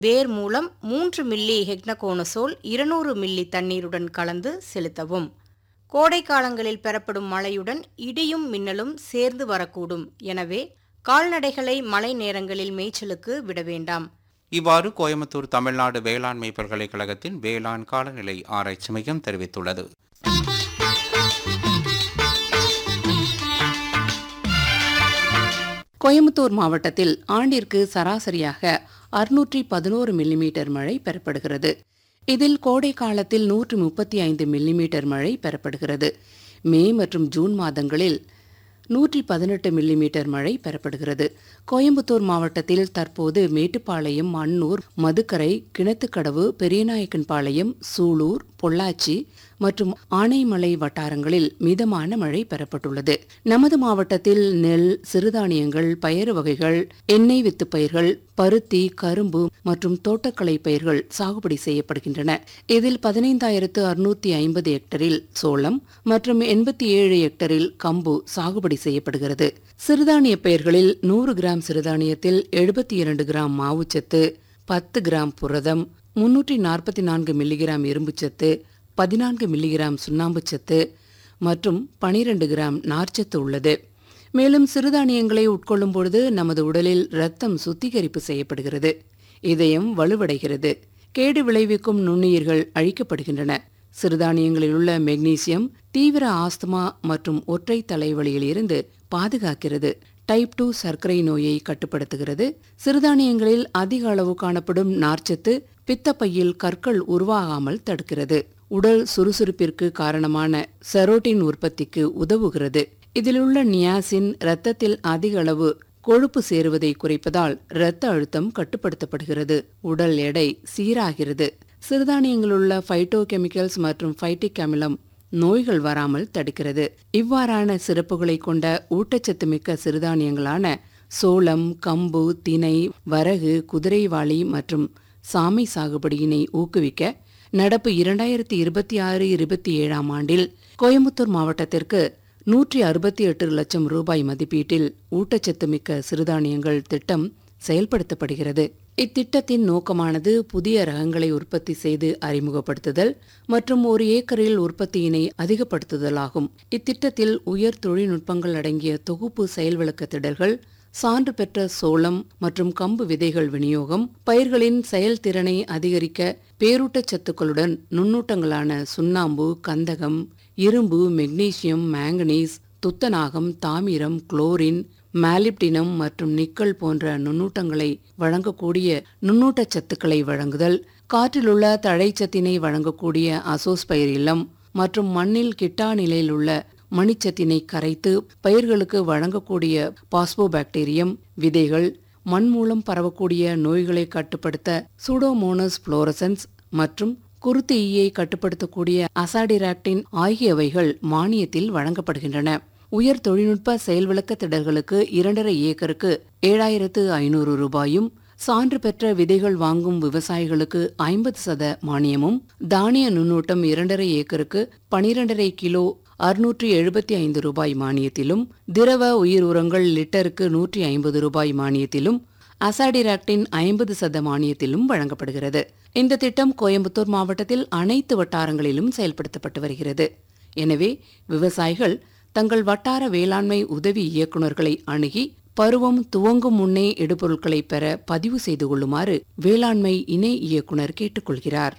வேர் மூலம் மூன்று மில்லி ஹெக்னகோனசோல் இருநூறு மில்லி தண்ணீருடன் கலந்து செலுத்தவும் கோடை காலங்களில் பெறப்படும் மழையுடன் இடியும் மின்னலும் சேர்ந்து வரக்கூடும் எனவே கால்நடைகளை மழை நேரங்களில் மேய்ச்சலுக்கு விட வேண்டாம் இவ்வாறு கோயம்புத்தூர் தமிழ்நாடு வேளாண்மை பல்கலைக்கழகத்தின் வேளாண் காலநிலை ஆராய்ச்சி மையம் தெரிவித்துள்ளது கோயம்புத்தூர் மாவட்டத்தில் ஆண்டிற்கு சராசரியாக அறுநூற்றி பதினோரு மில்லிமீட்டர் மழை பெறப்படுகிறது இதில் கோடை காலத்தில் நூற்று முப்பத்தி ஐந்து மில்லிமீட்டர் மழை பெறப்படுகிறது மே மற்றும் ஜூன் மாதங்களில் நூற்றி பதினெட்டு மில்லிமீட்டர் மழை பெறப்படுகிறது கோயம்புத்தூர் மாவட்டத்தில் தற்போது மேட்டுப்பாளையம் அன்னூர் மதுக்கரை கிணத்துக்கடவு பெரியநாயக்கன்பாளையம் சூலூர் பொள்ளாச்சி மற்றும் ஆனைமலை வட்டாரங்களில் மிதமான மழை பெறப்பட்டுள்ளது நமது மாவட்டத்தில் நெல் சிறுதானியங்கள் பயறு வகைகள் எண்ணெய் வித்து பயிர்கள் பருத்தி கரும்பு மற்றும் தோட்டக்கலை பயிர்கள் சாகுபடி செய்யப்படுகின்றன இதில் பதினைந்தாயிரத்து அறுநூத்தி ஐம்பது ஹெக்டரில் சோளம் மற்றும் எண்பத்தி ஏழு ஹெக்டரில் கம்பு சாகுபடி செய்யப்படுகிறது சிறுதானிய பயிர்களில் நூறு கிராம் சிறுதானியத்தில் எழுபத்தி இரண்டு கிராம் மாவுச்சத்து பத்து கிராம் புரதம் முன்னூற்றி நாற்பத்தி நான்கு மில்லிகிராம் இரும்புச்சத்து பதினான்கு மில்லிகிராம் சுண்ணாம்புச்சத்து மற்றும் பனிரெண்டு கிராம் நார்ச்சத்து உள்ளது மேலும் சிறுதானியங்களை உட்கொள்ளும் பொழுது நமது உடலில் இரத்தம் சுத்திகரிப்பு செய்யப்படுகிறது இதயம் வலுவடைகிறது கேடு விளைவிக்கும் நுண்ணுயிர்கள் அழிக்கப்படுகின்றன சிறுதானியங்களில் உள்ள மெக்னீசியம் தீவிர ஆஸ்துமா மற்றும் ஒற்றை தலைவலியில் இருந்து பாதுகாக்கிறது டைப் டூ சர்க்கரை நோயை கட்டுப்படுத்துகிறது சிறுதானியங்களில் அதிக அளவு காணப்படும் நார்ச்சத்து பித்தப்பையில் கற்கள் உருவாகாமல் தடுக்கிறது உடல் சுறுசுறுப்பிற்கு காரணமான செரோட்டின் உற்பத்திக்கு உதவுகிறது இதிலுள்ள நியாசின் இரத்தத்தில் அதிக அளவு கொழுப்பு சேருவதை குறைப்பதால் இரத்த அழுத்தம் கட்டுப்படுத்தப்படுகிறது உடல் எடை சீராகிறது சிறுதானியங்களில் உள்ள ஃபைட்டோ கெமிக்கல்ஸ் மற்றும் ஃபைட்டிக் அமிலம் நோய்கள் வராமல் தடுக்கிறது இவ்வாறான சிறப்புகளை கொண்ட ஊட்டச்சத்து மிக்க சிறுதானியங்களான சோளம் கம்பு தினை வரகு குதிரைவாளி மற்றும் சாமை சாகுபடியினை ஊக்குவிக்க நடப்பு இரண்டாயிரத்தி இருபத்தி ஆறு இருபத்தி ஏழாம் ஆண்டில் கோயம்புத்தூர் மாவட்டத்திற்கு நூற்றி அறுபத்தி எட்டு லட்சம் ரூபாய் மதிப்பீட்டில் ஊட்டச்சத்து மிக்க சிறுதானியங்கள் திட்டம் செயல்படுத்தப்படுகிறது இத்திட்டத்தின் நோக்கமானது புதிய ரகங்களை உற்பத்தி செய்து அறிமுகப்படுத்துதல் மற்றும் ஒரு ஏக்கரில் உற்பத்தியினை அதிகப்படுத்துதலாகும் இத்திட்டத்தில் உயர் தொழில்நுட்பங்கள் அடங்கிய தொகுப்பு செயல் விளக்க திடல்கள் சான்று பெற்ற சோளம் மற்றும் கம்பு விதைகள் விநியோகம் பயிர்களின் செயல்திறனை அதிகரிக்க பேரூட்டச்சத்துக்களுடன் நுண்ணூட்டங்களான சுண்ணாம்பு கந்தகம் இரும்பு மெக்னீசியம் மாங்கனீஸ் துத்தநாகம் தாமிரம் குளோரின் மாலிப்டினம் மற்றும் நிக்கல் போன்ற நுண்ணூட்டங்களை வழங்கக்கூடிய நுண்ணூட்டச் சத்துக்களை வழங்குதல் காற்றிலுள்ள தழைச்சத்தினை வழங்கக்கூடிய அசோஸ்பயிர் இல்லம் மற்றும் மண்ணில் கிட்டா நிலையில் உள்ள மணிச்சத்தினை கரைத்து பயிர்களுக்கு வழங்கக்கூடிய பாஸ்போபாக்டீரியம் விதைகள் மண் மூலம் பரவக்கூடிய நோய்களை கட்டுப்படுத்த சூடோமோனஸ் புளோரசன்ஸ் மற்றும் குருத்தீயை கட்டுப்படுத்தக்கூடிய அசாடிராக்டின் ஆகியவைகள் மானியத்தில் வழங்கப்படுகின்றன உயர் தொழில்நுட்ப செயல்விளக்க திடல்களுக்கு இரண்டரை ஏக்கருக்கு ஏழாயிரத்து ஐநூறு ரூபாயும் சான்று பெற்ற விதைகள் வாங்கும் விவசாயிகளுக்கு ஐம்பது சத மானியமும் தானிய நுண்ணூட்டம் இரண்டரை ஏக்கருக்கு பனிரெண்டரை கிலோ அறுநூற்றி எழுபத்தி ஐந்து ரூபாய் மானியத்திலும் திரவ உயிர் உரங்கள் லிட்டருக்கு நூற்றி ஐம்பது ரூபாய் மானியத்திலும் அசாடிராக்டின் ஐம்பது சத மானியத்திலும் வழங்கப்படுகிறது இந்த திட்டம் கோயம்புத்தூர் மாவட்டத்தில் அனைத்து வட்டாரங்களிலும் செயல்படுத்தப்பட்டு வருகிறது எனவே விவசாயிகள் தங்கள் வட்டார வேளாண்மை உதவி இயக்குநர்களை அணுகி பருவம் துவங்கும் முன்னே இடுபொருட்களை பெற பதிவு செய்து கொள்ளுமாறு வேளாண்மை இணை இயக்குனர் கேட்டுக்கொள்கிறார்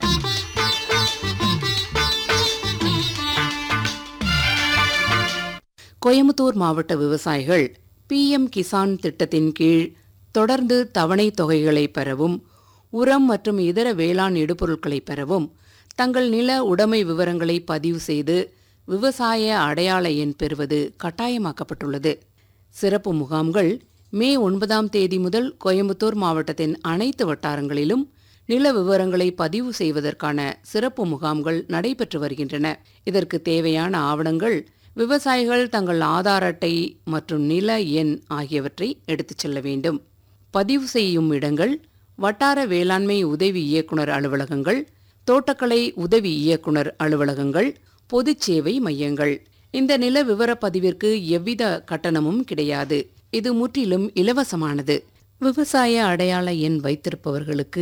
கோயம்புத்தூர் மாவட்ட விவசாயிகள் பிஎம் கிசான் திட்டத்தின் கீழ் தொடர்ந்து தவணை தொகைகளை பெறவும் உரம் மற்றும் இதர வேளாண் இடுபொருட்களை பெறவும் தங்கள் நில உடைமை விவரங்களை பதிவு செய்து விவசாய அடையாள எண் பெறுவது கட்டாயமாக்கப்பட்டுள்ளது சிறப்பு முகாம்கள் மே ஒன்பதாம் தேதி முதல் கோயம்புத்தூர் மாவட்டத்தின் அனைத்து வட்டாரங்களிலும் நில விவரங்களை பதிவு செய்வதற்கான சிறப்பு முகாம்கள் நடைபெற்று வருகின்றன இதற்கு தேவையான ஆவணங்கள் விவசாயிகள் தங்கள் ஆதார் அட்டை மற்றும் நில எண் ஆகியவற்றை எடுத்துச் செல்ல வேண்டும் பதிவு செய்யும் இடங்கள் வட்டார வேளாண்மை உதவி இயக்குனர் அலுவலகங்கள் தோட்டக்கலை உதவி இயக்குனர் அலுவலகங்கள் பொதுச் சேவை மையங்கள் இந்த நில விவர பதிவிற்கு எவ்வித கட்டணமும் கிடையாது இது முற்றிலும் இலவசமானது விவசாய அடையாள எண் வைத்திருப்பவர்களுக்கு